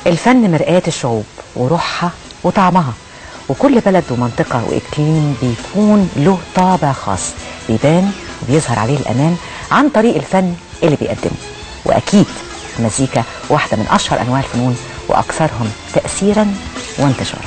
الفن مرآة الشعوب وروحها وطعمها وكل بلد ومنطقة وإقليم بيكون له طابع خاص بيبان وبيظهر عليه الأمان عن طريق الفن اللي بيقدمه وأكيد المزيكا واحدة من أشهر أنواع الفنون وأكثرهم تأثيرا وانتشارا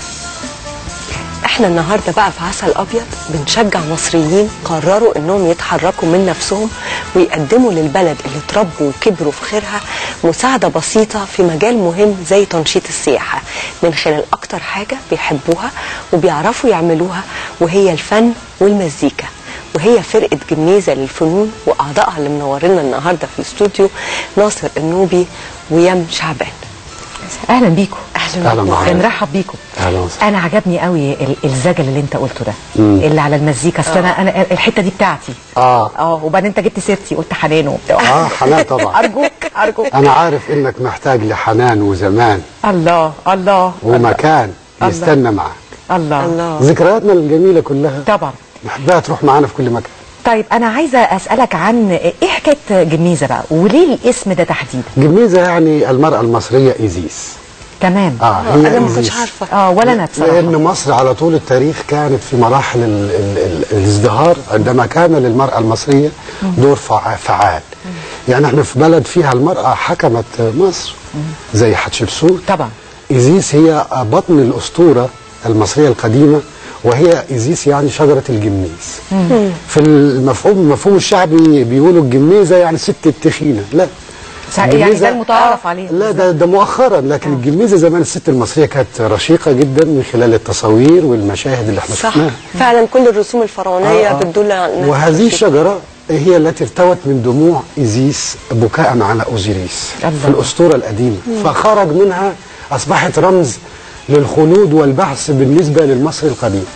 احنا النهارده بقى في عسل ابيض بنشجع مصريين قرروا انهم يتحركوا من نفسهم ويقدموا للبلد اللي اتربوا وكبروا في خيرها مساعده بسيطه في مجال مهم زي تنشيط السياحه من خلال اكتر حاجه بيحبوها وبيعرفوا يعملوها وهي الفن والمزيكا وهي فرقه جميزه للفنون واعضائها اللي منورينا النهارده في الاستوديو ناصر النوبي ويم شعبان أهلا بيكم اهلا أهلا بكم. بحضرتك. نرحب بيكم أهلا وسهلا. انا عجبني قوي ال- الزجل اللي انت قلته ده اللي على المزيكا اصل انا انا الحته دي بتاعتي آه. اه وبعدين انت جبت سيرتي قلت حنان وبتاع اه حنان طبعا ارجوك ارجوك انا عارف انك محتاج لحنان وزمان الله الله ومكان الله. يستنى معك الله الله ذكرياتنا الجميله كلها طبعا نحبها تروح معانا في كل مكان طيب انا عايزه اسالك عن ايه حكايه جميزه بقى وليه الاسم ده تحديدا جميزه يعني المراه المصريه ايزيس تمام اه انا ما كنتش إيزيس. عارفه اه ولا انا بصراحه لان مصر على طول التاريخ كانت في مراحل ال ال ال الازدهار عندما كان للمراه المصريه دور فع- فعال يعني احنا في بلد فيها المراه حكمت مصر زي حتشبسوت طبعا إيزيس هي بطن الأسطورة المصرية القديمة وهي إيزيس يعني شجرة الجميز في المفهوم المفهوم الشعبي بيقولوا الجميزة يعني ست التخينة لا سا- يعني ده الجميزة- المتعارف عليه لا ده ده مؤخرا لكن الجميزة زمان الست المصرية كانت رشيقة جدا من خلال التصاوير والمشاهد اللي احنا صح شفناها فعلا كل الرسوم الفرعونيه آه، آه. بتدل على إنها وهذه رشيقة. الشجرة هي التي ارتوت من دموع إيزيس بكاء على أوزيريس الله. في الأسطورة القديمة فخرج منها أصبحت رمز للخلود والبحث بالنسبة للمصري القديم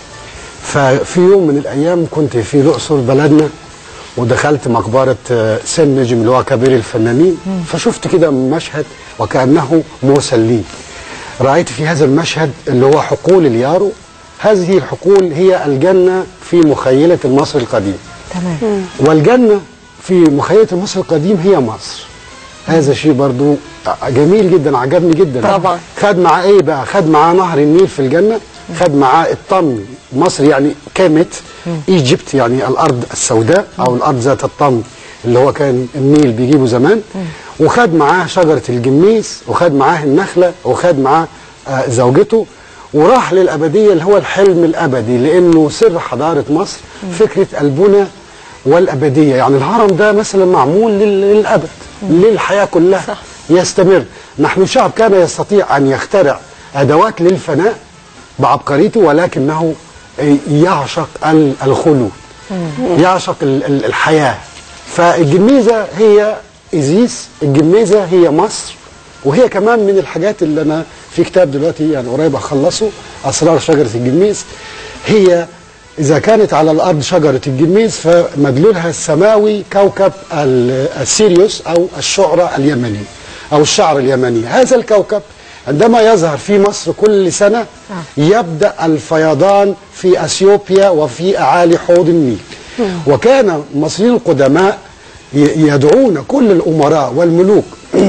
ففي يوم من الأيام كنت في الأقصر بلدنا ودخلت مقبرة آه، سن نجم اللي هو كبير الفنانين فشفت كده مشهد وكأنه مسلين رأيت في هذا المشهد اللي هو حقول اليارو هذه الحقول هي الجنة في مخيلة المصري القديم تمام والجنة في مخيلة المصري القديم هي مصر هذا شيء برضو جميل جدا عجبني جدا طبعا. خد معاه ايه بقى خد معاه نهر النيل في الجنة خد معاه الطمي مصر يعني كامت ايجيبت يعني الارض السوداء او الارض ذات الطمي اللي هو كان النيل بيجيبه زمان وخد معاه شجرة الجميس وخد معاه النخلة وخد معاه آه، زوجته وراح للأبدية اللي هو الحلم الأبدي لأنه سر حضارة مصر فكرة البنى والأبدية يعني الهرم ده مثلا معمول لل- للأبد للحياة كلها صح. يستمر نحن شعب كان يستطيع أن يخترع أدوات للفناء بعبقريته ولكنه يعشق ال- الخلود يعشق ال- ال- الحياة فالجميزة هي إزيس الجميزة هي مصر وهي كمان من الحاجات اللي أنا في كتاب دلوقتي يعني قريب أخلصه أسرار شجرة الجميز هي إذا كانت على الأرض شجرة الجميز فمدلولها السماوي كوكب ال- السيريوس أو الشعرة اليمني أو الشعر اليمني هذا الكوكب عندما يظهر في مصر كل سنة يبدأ الفيضان في أثيوبيا وفي أعالي حوض النيل وكان المصريين القدماء ي- يدعون كل الأمراء والملوك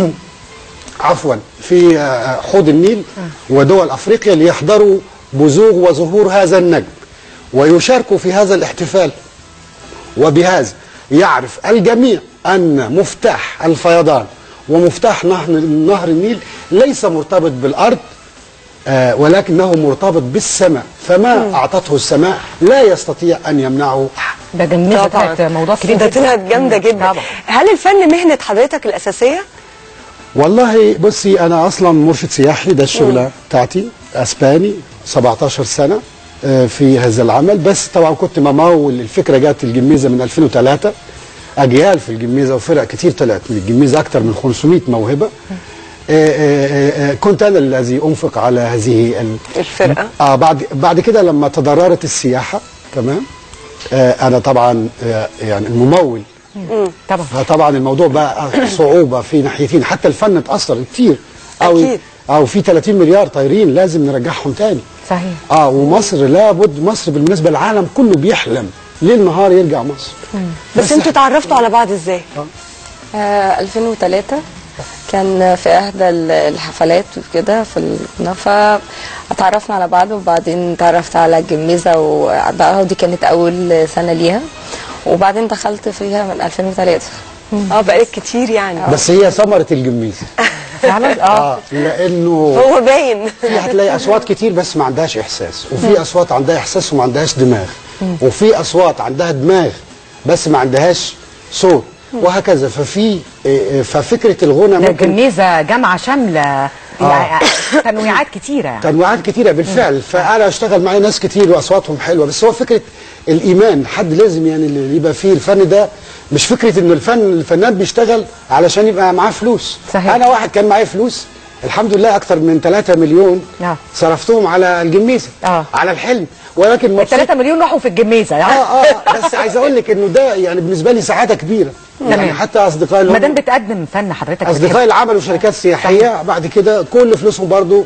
عفوا في آه، حوض النيل ودول افريقيا ليحضروا بزوغ وظهور هذا النجم ويشاركوا في هذا الاحتفال وبهذا يعرف الجميع ان مفتاح الفيضان ومفتاح نهر نهر النيل ليس مرتبط بالارض آه، ولكنه مرتبط بالسماء فما اعطته السماء لا يستطيع ان يمنعه أحد ده جميزه طلعت موضوع كبير ده جدا. طلعت جامده جدا طبعا هل الفن مهنه حضرتك الاساسيه والله بصي انا اصلا مرشد سياحي ده الشغله بتاعتي اسباني 17 سنه آه، في هذا العمل بس طبعا كنت ممول الفكره جات الجميزه من 2003 اجيال في الجميزه وفرق كتير طلعت من الجميزه اكثر من 500 موهبه آه، آه، آه، كنت انا الذي انفق على هذه ال- الفرقة. اه بعد بعد كده لما تضررت السياحه تمام آه، انا طبعا آه، يعني الممول طبعا فطبعا الموضوع بقى صعوبة في ناحيتين حتى الفن اتأثر كتير أو أكيد. أو في 30 مليار طايرين لازم نرجعهم تاني صحيح اه ومصر لابد مصر بالنسبة للعالم كله بيحلم ليل نهار يرجع مصر بس انتوا اتعرفتوا على بعض ازاي آه 2003 كان في احدى ال- الحفلات وكده في القناه فاتعرفنا على بعض وبعدين تعرفت على الجميزه وبقى ودي كانت اول سنه ليها وبعدين دخلت فيها من 2003 اه بقالك كتير يعني بس هي ثمره الجميزه فعلا اه اه لانه هو باين في هتلاقي اصوات كتير بس ما عندهاش احساس وفي اصوات عندها احساس وما عندهاش دماغ وفي اصوات عندها دماغ بس ما عندهاش صوت وهكذا ففي إيه، ففكره الغنى ده ممكن الجميزه جامعه شامله يعني تنويعات كتيره يعني. تنوعات كتيرة بالفعل فأنا أشتغل معايا ناس كتير وأصواتهم حلوة بس هو فكرة الإيمان حد لازم يعني اللي يبقى فيه الفن ده مش فكرة إنه الفن الفنان بيشتغل علشان يبقى معاه فلوس صحيح. أنا واحد كان معايا فلوس الحمد لله أكتر من 3 مليون آه. صرفتهم على الجميزة آه. على الحلم ولكن مبسوط 3 مليون راحوا في الجميزه يعني اه اه بس عايز اقول لك انه ده يعني بالنسبه لي سعاده كبيره يعني تمام. حتى اصدقائي اللي ما هم- دام بتقدم فن حضرتك اصدقائي اللي عملوا شركات سياحيه بعد كده كل فلوسهم برضو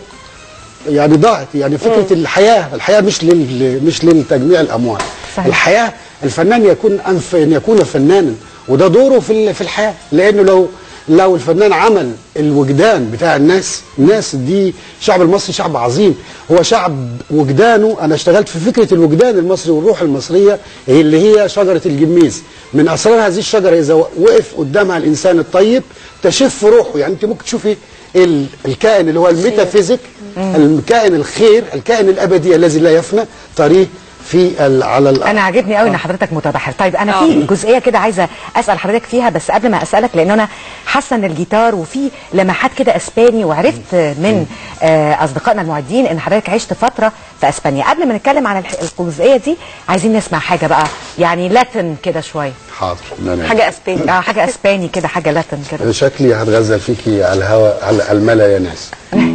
يعني ضاعت يعني فكره الحياه الحياه مش لل مش للتجميع الاموال صحيح. الحياه الفنان يكون أنف ان يكون فنانا وده دوره في ال- في الحياه لانه لو لو الفنان عمل الوجدان بتاع الناس الناس دي الشعب المصري شعب عظيم هو شعب وجدانه انا اشتغلت في فكره الوجدان المصري والروح المصريه هي اللي هي شجره الجميز من اسرار هذه الشجره اذا وقف قدامها الانسان الطيب تشف روحه يعني انت ممكن تشوفي ال- الكائن اللي هو الميتافيزيك الكائن الخير الكائن الابدي الذي لا يفنى طريق في ال- على الارض انا عاجبني قوي ان حضرتك متبحر طيب انا آه. في جزئيه كده عايزه اسال حضرتك فيها بس قبل ما اسالك لان انا حاسه ان الجيتار وفي لمحات كده اسباني وعرفت من آه، اصدقائنا المعدين ان حضرتك عشت فتره في اسبانيا قبل ما نتكلم عن الح- الجزئيه دي عايزين نسمع حاجه بقى يعني لاتن كده شويه حاضر لا حاجه اسباني اه حاجه اسباني كده حاجه لاتن كده شكلي هتغزل فيكي على الهواء على الملا يا ناس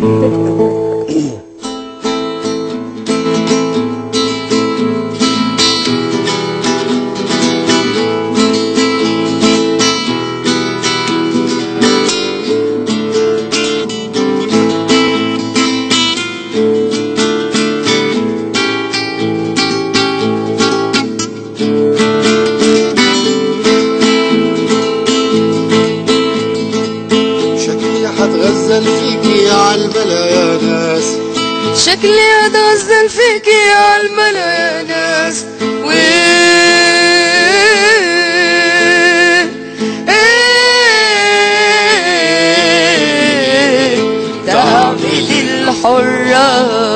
شكلي هتغزل فيكي عالملا يا ناس شكلي هتغزل فيكي عالملا يا ناس و تعمل الحرة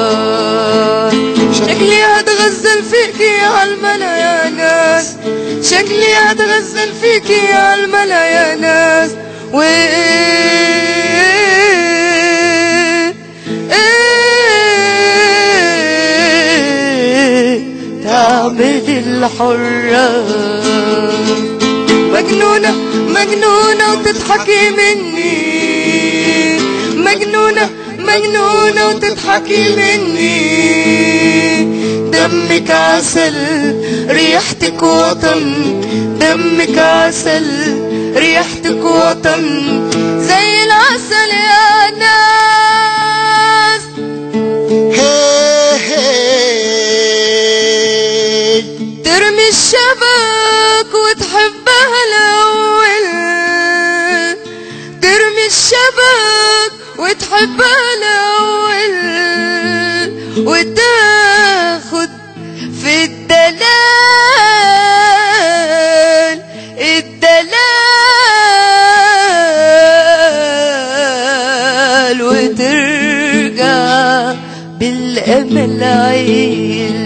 شكلي هتغزل فيكي عالملا يا ناس شكلي هتغزل فيكي عالملا يا ناس و تعبد الحرة مجنونة مجنونة وتضحكي مني مجنونة مجنونة وتضحكي مني دمك عسل ريحتك وطن دمك عسل ريحتك وطن زي العسل يا ناس هي هي ترمي الشبك وتحبها الأول ترمي الشبك وتحبها الأول وتاخد في الدلال الدلال وترجع بالأمل عيل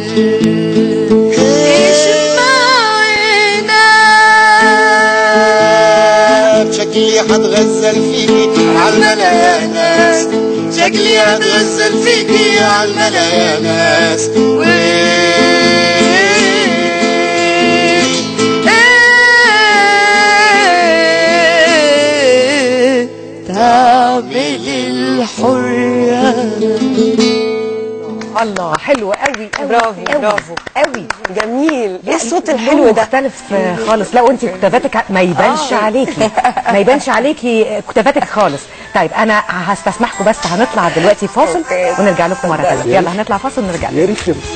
شكلي هتغزل فيكي عالملا يا ناس شكلي هتغزل فيكي عالملا يا ناس تعمل الحرة الله حلو قوي قوي برافو، قوي برافو. قوي جميل ايه الصوت يعني الحلو ده مختلف آه، خالص لا وانت كتاباتك ما يبانش آه. عليكي ما يبانش عليكي كتاباتك خالص طيب انا هستسمحكم بس هنطلع دلوقتي فاصل أوكي. ونرجع لكم مره ثانيه يلا هنطلع فاصل ونرجع لكم يا ريت كده.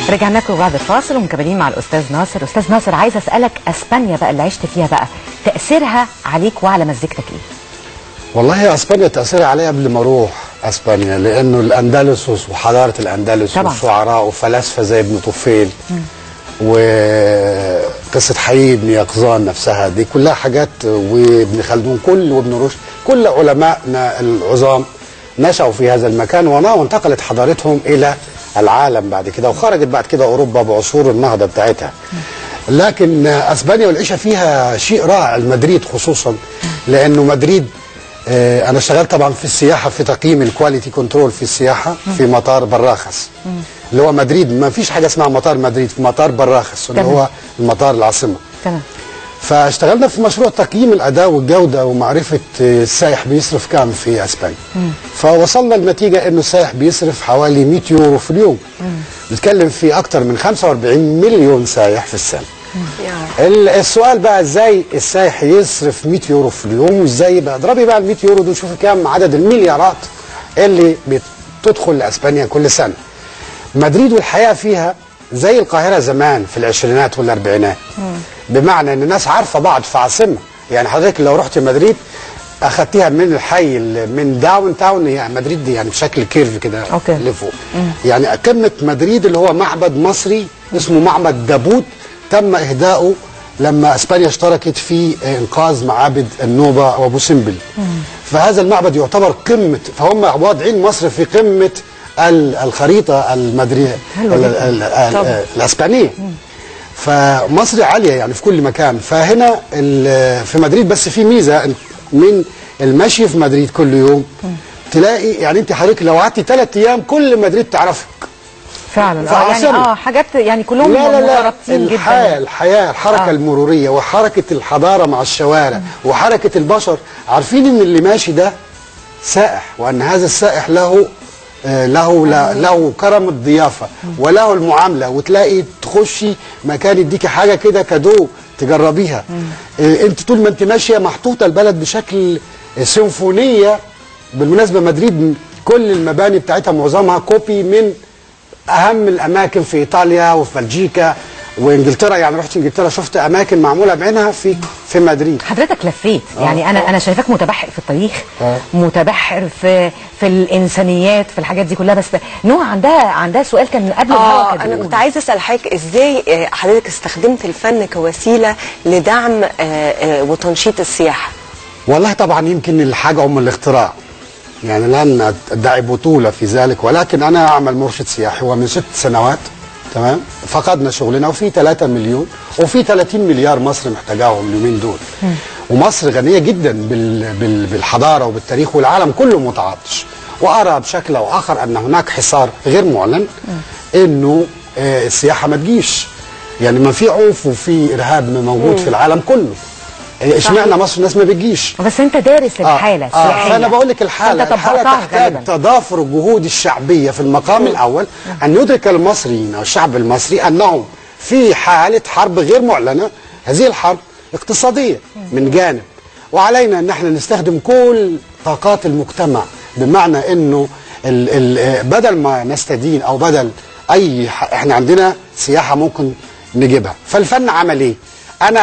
رجعنا لكم بعد الفاصل ومكملين مع الاستاذ ناصر استاذ ناصر عايز اسالك اسبانيا بقى اللي عشت فيها بقى تاثيرها عليك وعلى مزيكتك ايه والله اسبانيا تاثيرها عليا قبل ما اروح اسبانيا لانه الاندلس وحضاره الاندلس طبعا. وشعراء وفلاسفه زي ابن طفيل وقصه حي بن يقظان نفسها دي كلها حاجات وابن خلدون كل وابن رشد كل علمائنا العظام نشأوا في هذا المكان وما وانتقلت حضارتهم الى العالم بعد كده وخرجت بعد كده اوروبا بعصور النهضه بتاعتها لكن اسبانيا والعيشه فيها شيء رائع مدريد خصوصا لانه مدريد آه، انا اشتغلت طبعا في السياحه في تقييم الكواليتي كنترول في السياحه في مطار براخس اللي هو مدريد ما فيش حاجه اسمها مطار مدريد في مطار براخس اللي تمام. هو المطار العاصمه تمام فاشتغلنا في مشروع تقييم الاداء والجوده ومعرفه آه، السائح بيصرف كام في اسبانيا فوصلنا لنتيجه انه السائح بيصرف حوالي 100 يورو في اليوم بنتكلم في اكثر من 45 مليون سائح في السنه يا ال- السؤال بقى ازاي السائح يصرف 100 يورو في اليوم وازاي بقى اضربي بقى ال 100 يورو دول شوفي كام عدد المليارات اللي بتدخل لاسبانيا كل سنه مدريد والحياه فيها زي القاهره زمان في العشرينات والاربعينات بمعنى ان الناس عارفه بعض في عاصمه يعني حضرتك لو رحت مدريد اخدتيها من الحي ال- من داون تاون يعني مدريد دي يعني بشكل كيرف كده أوكي. لفوق يعني قمه مدريد اللي هو معبد مصري اسمه معبد دابوت تم اهداؤه لما اسبانيا اشتركت في انقاذ معابد النوبه وابو سمبل فهذا المعبد يعتبر قمه فهم واضعين مصر في قمه ال- الخريطه المدريه حلو ال- جدا. ال- ال- طبعا. الاسبانيه فمصر عاليه يعني في كل مكان فهنا ال- في مدريد بس في ميزه من المشي في مدريد كل يوم تلاقي يعني انت حضرتك لو قعدتي ثلاث ايام كل مدريد تعرفك فعلا اه يعني فعاصمة. اه حاجات يعني كلهم لا لا لا مرتبطين الحياه جدا الحياه الحركه آه. آه. المروريه وحركه الحضاره مع الشوارع وحركه البشر عارفين ان اللي ماشي ده سائح وان هذا السائح له آه، له له, له كرم الضيافه وله المعامله وتلاقي تخشي مكان يديكي حاجه كده كادو تجربيها آه، انت طول ما انت ماشيه محطوطه البلد بشكل سيمفونيه بالمناسبه مدريد كل المباني بتاعتها معظمها كوبي من اهم الاماكن في ايطاليا وفي بلجيكا وانجلترا يعني رحت انجلترا شفت اماكن معموله بعينها في في مدريد حضرتك لفيت يعني انا انا شايفاك متبحر في التاريخ آه. متبحر في في الانسانيات في الحاجات دي كلها بس نوع عندها عندها سؤال كان قبل الهوا اه كان انا بيقول. كنت عايزه اسال حضرتك ازاي آه، حضرتك استخدمت الفن كوسيله لدعم آه، آه، وتنشيط السياحه والله طبعا يمكن الحاجه ام الاختراع يعني لن ادعي بطوله في ذلك ولكن انا اعمل مرشد سياحي ومن ست سنوات تمام فقدنا شغلنا وفي 3 مليون وفي 30 مليار مصر محتاجاهم اليومين دول ومصر غنيه جدا بال بال بالحضاره وبالتاريخ والعالم كله متعطش وارى بشكل او اخر ان هناك حصار غير معلن انه آه، السياحه ما تجيش يعني ما في عنف وفي ارهاب موجود في العالم كله آه، اشمعنى مصر الناس ما بتجيش بس انت دارس الحاله آه السياحيه فانا بقول لك الحاله فأنت الحاله طبقتها تحتاج غالباً. تضافر الجهود الشعبيه في المقام الاول ان يدرك المصريين او الشعب المصري انهم في حاله حرب غير معلنه هذه الحرب اقتصاديه من جانب وعلينا ان احنا نستخدم كل طاقات المجتمع بمعنى انه ال ال بدل ما نستدين او بدل اي ح- احنا عندنا سياحه ممكن نجيبها فالفن عمل ايه انا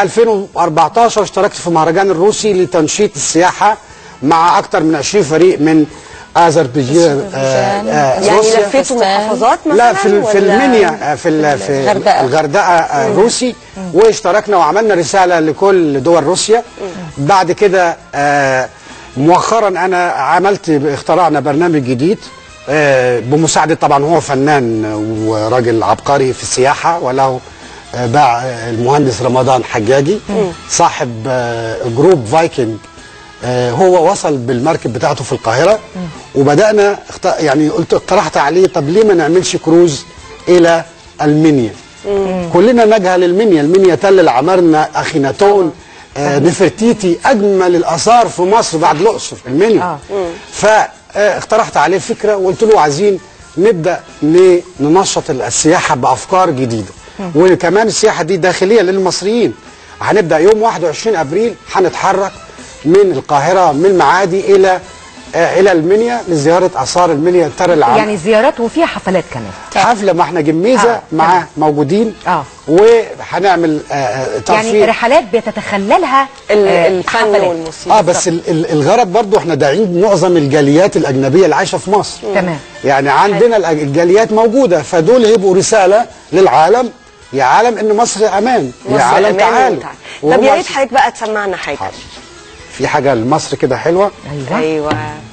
2014 اشتركت في المهرجان الروسي لتنشيط السياحه مع اكثر من 20 فريق من اذربيجان آه، آه، يعني روسيا لفيتوا فستان. محافظات مثلا لا في ال- في ولا- المنيا آه، في ال- في الغردقة. الغردقه آه، روسي واشتركنا وعملنا رساله لكل دول روسيا بعد كده آه، مؤخرا انا عملت اخترعنا برنامج جديد آه، بمساعده طبعا هو فنان وراجل عبقري في السياحه وله آه، باع آه، المهندس رمضان حجاجي صاحب آه، جروب فايكنج آه، هو وصل بالمركب بتاعته في القاهره وبدانا اخت- يعني قلت اقترحت عليه طب ليه ما نعملش كروز الى المنيا كلنا نجهل المنيا المنيا تل العمارنه اخيناتون آه نفرتيتي اجمل الاثار في مصر بعد الاقصر المنيا آه. فاقترحت عليه فكره وقلت له عايزين نبدا ن- ننشط السياحه بافكار جديده وكمان السياحه دي داخليه للمصريين هنبدا يوم 21 ابريل هنتحرك من القاهره من المعادي الى آه، الى المنيا لزياره اثار المنيا ترى العام يعني زيارات وفيها حفلات كمان حفله ما احنا جميزه آه، مع موجودين آه. وهنعمل آه، آه، يعني ترفيه رحلات بيتخللها ال- آه، الفن حفلات. والموسيقى اه بس ال- ال- الغرض برضو احنا داعين معظم الجاليات الاجنبيه اللي عايشه في مصر تمام. يعني عندنا الأج- الجاليات موجوده فدول هيبقوا رساله للعالم يا عالم ان مصر امان يا مصر عالم أمان تعالوا وتعالى. طب يا وهم ريت حضرتك بقى تسمعنا حاجه حاضر. في حاجه لمصر كده حلوه ايوه ايوه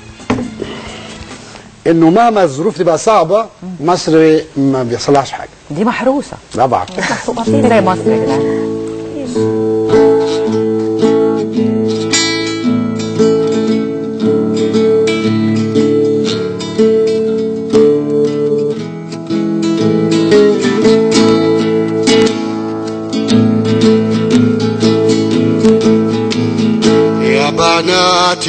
انه مهما الظروف تبقى صعبه مصر ما بيحصلهاش حاجه دي محروسه طبعا فين زي مصر يا جدعان يا بنات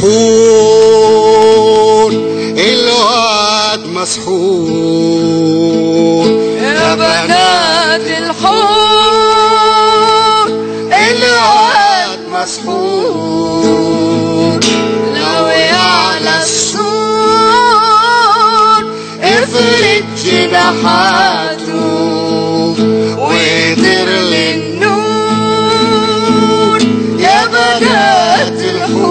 الحور الواد مسحور يا بنات الحور الواد مسحور لو على السور افرد جناحاته ويطير للنور يا بنات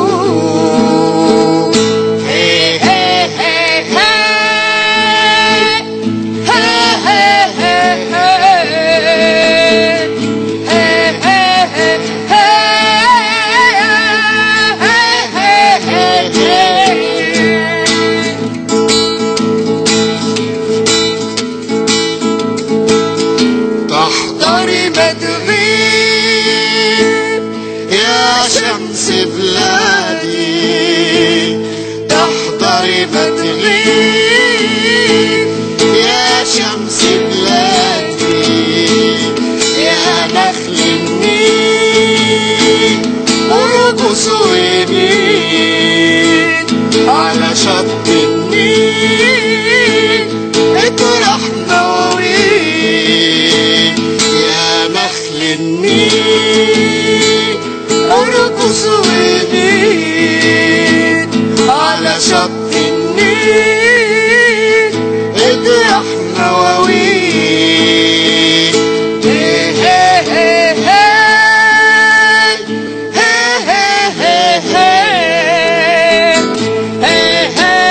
الحور هي هي هي تحضري ما تغيب يا شمس بلادي تحضري ما تغيب يا شمس بلادي يا نخل النيل ارقص ويمين على شط النيل اطرح مواويل يا نخل النيل ارقص ويمين على شط النيل اطرح مواويل هي هي هي هي هي هي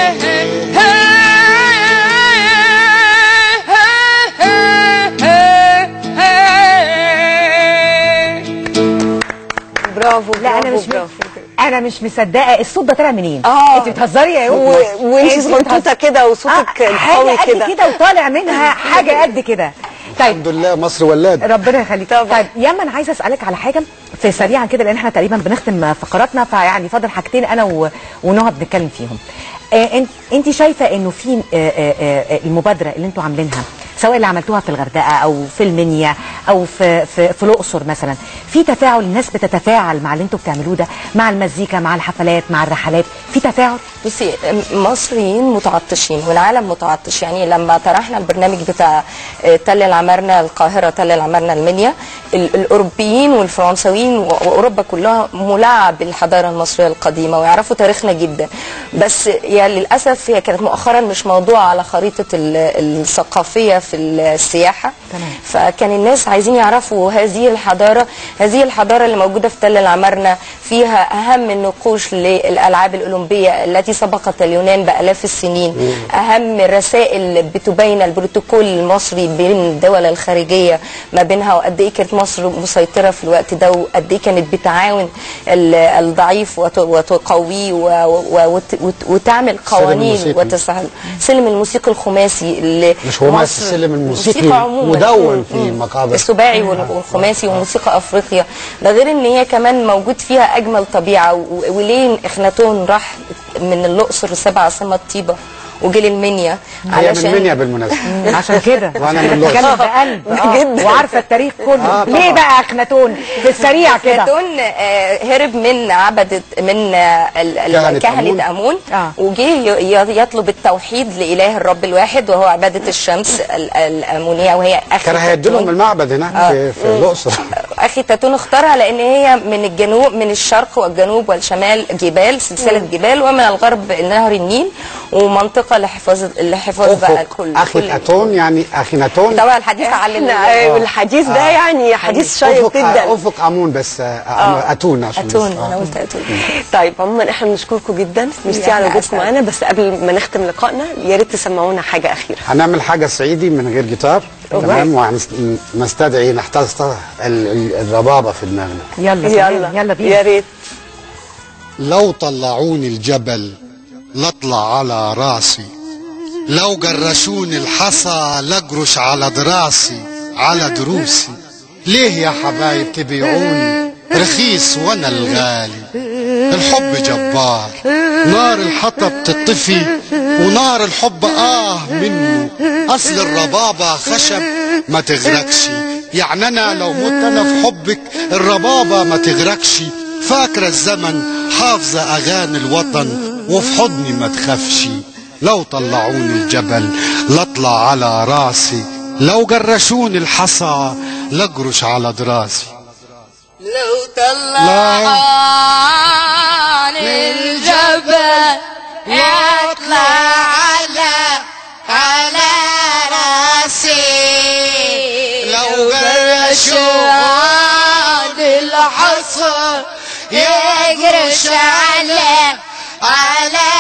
برافو لا انا برافو، مش برافو. انا مش مصدقه الصوت ده طالع منين آه. انت بتهزري يا و... يوم وانت صغنطوطه كده وصوتك آه قوي حاجه قد كده كده وطالع منها حاجه قد كده طيب الحمد لله مصر ولاد ربنا يخليك طبعا. طيب ياما انا عايزه اسالك على حاجه في سريعا كده لان احنا تقريبا بنختم فقراتنا فيعني فاضل حاجتين انا و... ونقعد نتكلم فيهم آه انت انت شايفه انه في آه آه آه المبادره اللي انتوا عاملينها سواء اللي عملتوها في الغردقه او في المنيا او في في, في الاقصر مثلا في تفاعل الناس بتتفاعل مع اللي انتوا بتعملوه ده مع المزيكا مع الحفلات مع الرحلات في تفاعل بصي مصريين متعطشين والعالم متعطش يعني لما طرحنا البرنامج بتاع آه، تل العمارنة القاهرة تل العمارنة المنيا ال- الأوروبيين والفرنساويين و- وأوروبا كلها مولعة بالحضارة المصرية القديمة ويعرفوا تاريخنا جدا بس يعني للأسف هي كانت مؤخرا مش موضوع على خريطة ال- الثقافية في السياحة تمام. فكان الناس عايزين يعرفوا هذه الحضارة هذه الحضارة اللي موجودة في تل العمارنة فيها أهم النقوش للألعاب الأولمبية التي سبقت اليونان بآلاف السنين أهم الرسائل بتبين البروتوكول المصري بين الدول الخارجية ما بينها وقد إيه كانت مصر مسيطرة في الوقت ده وقد إيه كانت بتعاون ال- الضعيف وت- وتقويه و- و- وت- وت- وتعمل قوانين الموسيقي. وتسهل سلم الموسيقي الخماسي اللي مش خماسي، مصر- السلم الموسيقي موسيقى عموماً. مدون في مم. مقابر. السباعي وال- والخماسي وموسيقى افريقيا ده غير ان هي كمان موجود فيها اجمل طبيعه و- وليه اخناتون راح من الاقصر سبع عاصمه طيبه وجه للمنيا هي من منيا بالمناسبه عشان كده وأنا عشان من كده الأقصر. بتتكلم بقلب آه. جدا. وعارفه التاريخ كله آه، ليه طبعا. بقى اخناتون في السريع كده اخناتون آه، هرب من عبدة من آه، ال- ال- كهنة كهنة أمون. أمون آه. وجه ي- ي- يطلب التوحيد لإله الرب الواحد وهو عبادة الشمس ال- الأمونية وهي كان هيدي لهم أخناتون المعبد هناك في, في الاقصر اخي تاتون اختارها لان هي من الجنوب من الشرق والجنوب والشمال جبال سلسله جبال ومن الغرب نهر النيل ومنطقه لحفاظ لحفاظ بقى افق كل اخي كل- اتون يعني اخيناتون طبعا الحديث علم احنا الحديث ده يعني حديث شيق افق جدا افق امون بس آه، اتون عشان اتون بس، آه. انا قلت اتون طيب عموما احنا بنشكركم جدا ميرسي على إحنا وجودكم أسعد. معانا بس قبل ما نختم لقائنا يا ريت تسمعونا حاجه اخيره هنعمل حاجة صعيدي من غير جيتار تمام وهنستدعي نحتاج الربابة في دماغنا يلا يلا يلا يلا يا بينا ريت لو طلعوني الجبل لاطلع على راسي لو جرشوني الحصى لاجرش على دراسي على دروسي ليه يا حبايب تبيعوني رخيص وانا الغالي الحب جبار نار الحطب تطفي ونار الحب اه منه اصل الربابة خشب ما تغرقش يعني انا لو مت انا في حبك الربابة ما تغرقش فاكرة الزمن حافظة اغاني الوطن وفي حضني ما تخافش لو طلعوني الجبل لاطلع على راسي لو جرشوني الحصى لاجرش على دراسي لو طلع عن الجبل يطلع على على راسي لو جرشوا عن الحصى يجرش على على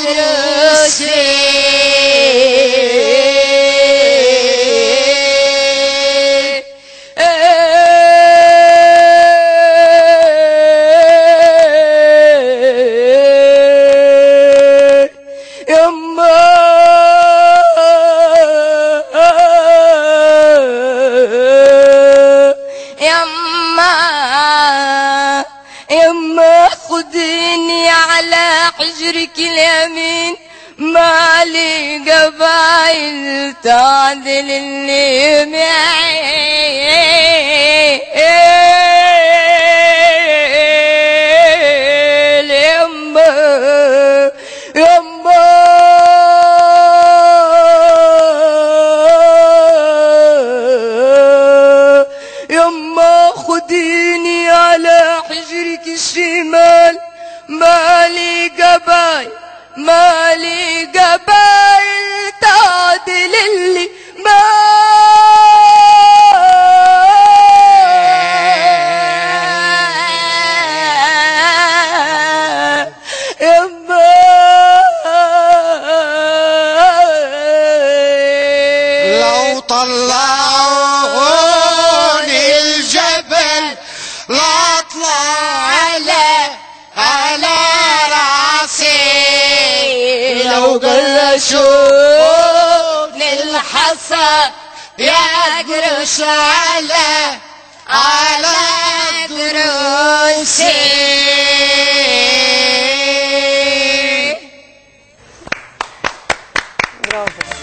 دروسي يما يما يما خديني على حجرك اليمين مالي قبايل تعدل اللي معي يما يما يما خديني على حجرك الشمال مالي قبايل مالي قبايل تعدل اللي ما يما لو طلعوني الجبل لاطلع على على راسي لو قرشوني الحصى يا قرش على على دروسي برافو